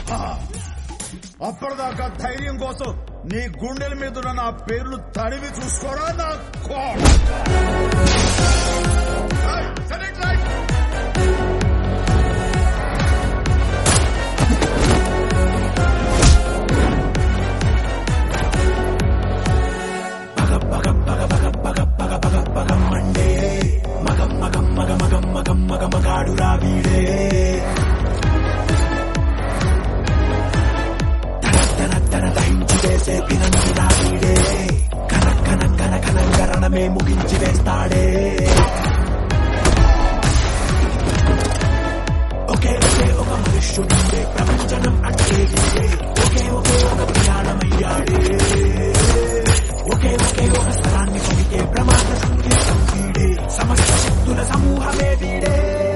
అప్పటిదాకా ధైర్యం కోసం నీ గుండెల మీద ఉన్న నా పేర్లు తడివి చూసుకోరా నా కోడ్ ఏయ్, set it right. ముగించి వేస్తాడే ఒకే ఒకే ఒక మనుష్యుడే ప్రపంచనం అట్టేగితే ఒకే ఒకే ఒక ప్రయాణమయ్యాడే ఒకే ఒకే ఒక స్థలాన్ని పలికే ప్రమాద సంకేతం వీడే సమస్త శక్తుల సమూహమే వీడే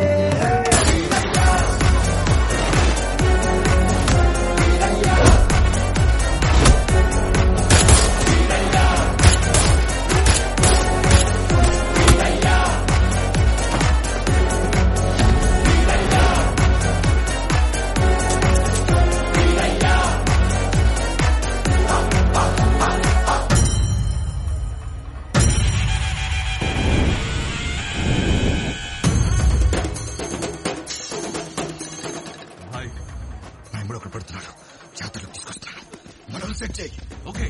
భయపడి ఒకటి పడుతున్నాడు జాతరలోకి తీసుకొస్తున్నాడు మనం సెట్ చేయి ఓకే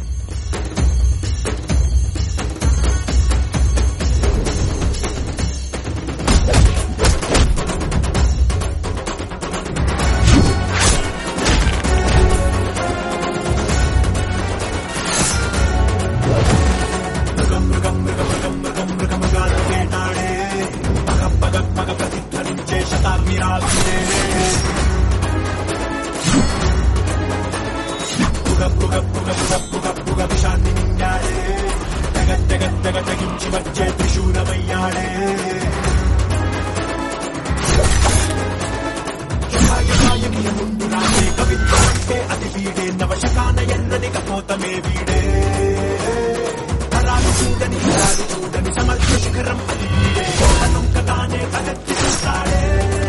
మృగమృగాలు వేటాడే పగ పగ పగ ప్రతిధ్వనించే శతాగ్నిరాలుడే పుగ పుగ పుగ పుగ పుగ పుగ విషాన్ని మింగాడే తెగ తెగ తెగ తెగించి వచ్చే త్రిశూలమయ్యాడే యథాయథాయకియ ముందు రాసే కవిత్వం అంటే అది వీడే నవశకాన ఎన్నని కపోతమే వీడే తరాలు చూడని తరాలు చూడని సమర్థ శిఖరం అది వీడే నొంక తానే తలెత్తి చూస్తాడే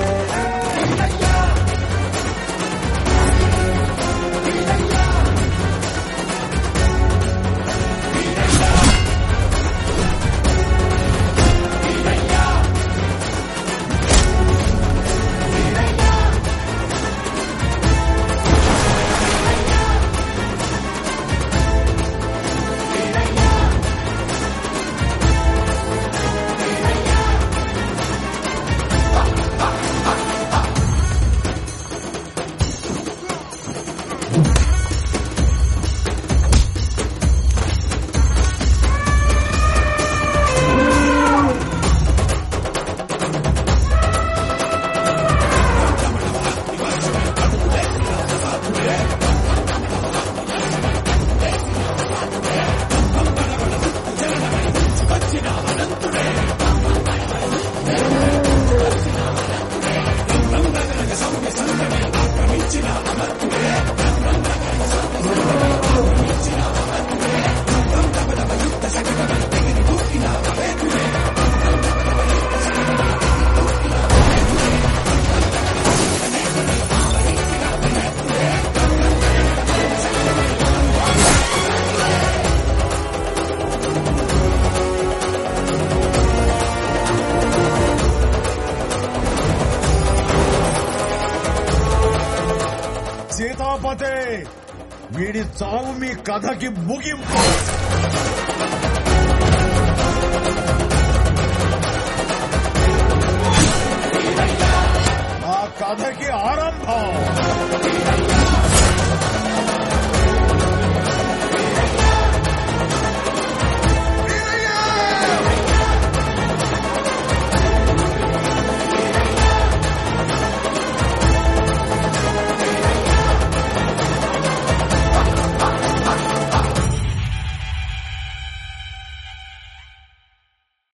సీతాపతే వీడి చావు మీ కథకి ముగింపు నా కథకి